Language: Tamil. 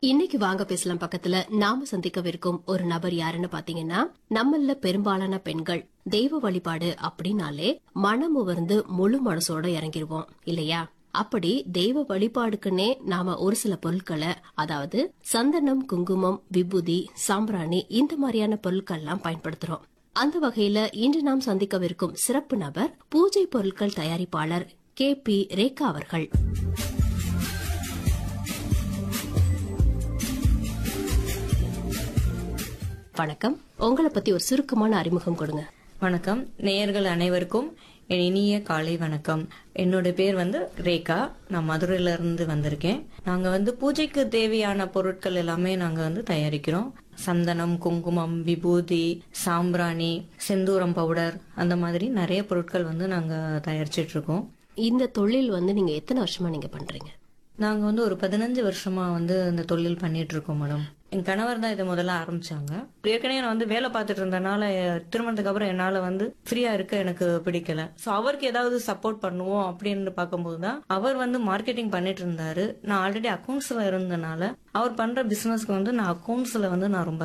இன்னைக்கு வாங்க பேசலாம் பக்கத்துல நாம சந்திக்கவிருக்கும் ஒரு நபர் யாருன்னு பாத்தீங்கன்னா நம்மள பெரும்பாலான பெண்கள் தெய்வ வழிபாடு அப்படின்னாலே மனம் உவர்ந்து முழு மனசோட இறங்கிருவோம் இல்லையா அப்படி தெய்வ வழிபாடுக்குன்னே நாம ஒரு சில பொருட்களை அதாவது சந்தனம் குங்குமம் விபூதி சாம்பிராணி இந்த மாதிரியான பொருட்கள்லாம் பயன்படுத்துறோம் அந்த வகையில இன்று நாம் சந்திக்கவிருக்கும் சிறப்பு நபர் பூஜை பொருட்கள் தயாரிப்பாளர் கே பி ரேகா அவர்கள் வணக்கம் உங்களை பத்தி ஒரு சுருக்கமான அறிமுகம் கொடுங்க வணக்கம் நேயர்கள் அனைவருக்கும் என் இனிய காலை வணக்கம் என்னோட பேர் வந்து ரேகா நான் மதுரையில இருந்து வந்திருக்கேன் நாங்க வந்து பூஜைக்கு தேவையான பொருட்கள் எல்லாமே நாங்க வந்து தயாரிக்கிறோம் சந்தனம் குங்குமம் விபூதி சாம்பிராணி செந்தூரம் பவுடர் அந்த மாதிரி நிறைய பொருட்கள் வந்து நாங்க தயாரிச்சிட்டு இருக்கோம் இந்த தொழில் வந்து நீங்க எத்தனை வருஷமா நீங்க பண்றீங்க நாங்க வந்து ஒரு பதினஞ்சு வருஷமா வந்து இந்த தொழில் பண்ணிட்டு இருக்கோம் மேடம் என் கணவர் தான் இதை முதல்ல ஆரம்பிச்சாங்க ஏற்கனவே நான் வந்து வேலை பார்த்துட்டு இருந்தனால அஹ், திருமணத்துக்கு அப்புறம் என்னால வந்து ஃப்ரீயா இருக்க எனக்கு பிடிக்கல சோ அவருக்கு ஏதாவது சப்போர்ட் பண்ணுவோம் அப்படின்னு பார்க்கும்போது தான் அவர் வந்து மார்க்கெட்டிங் பண்ணிட்டு இருந்தாரு நான் ஆல்ரெடி அக்கௌண்ட்ஸ்ல இருந்தனால அவர் பண்ற பிசினஸ்க்கு வந்து நான் அக்கௌண்ட்ஸ்ல வந்து நான் ரொம்ப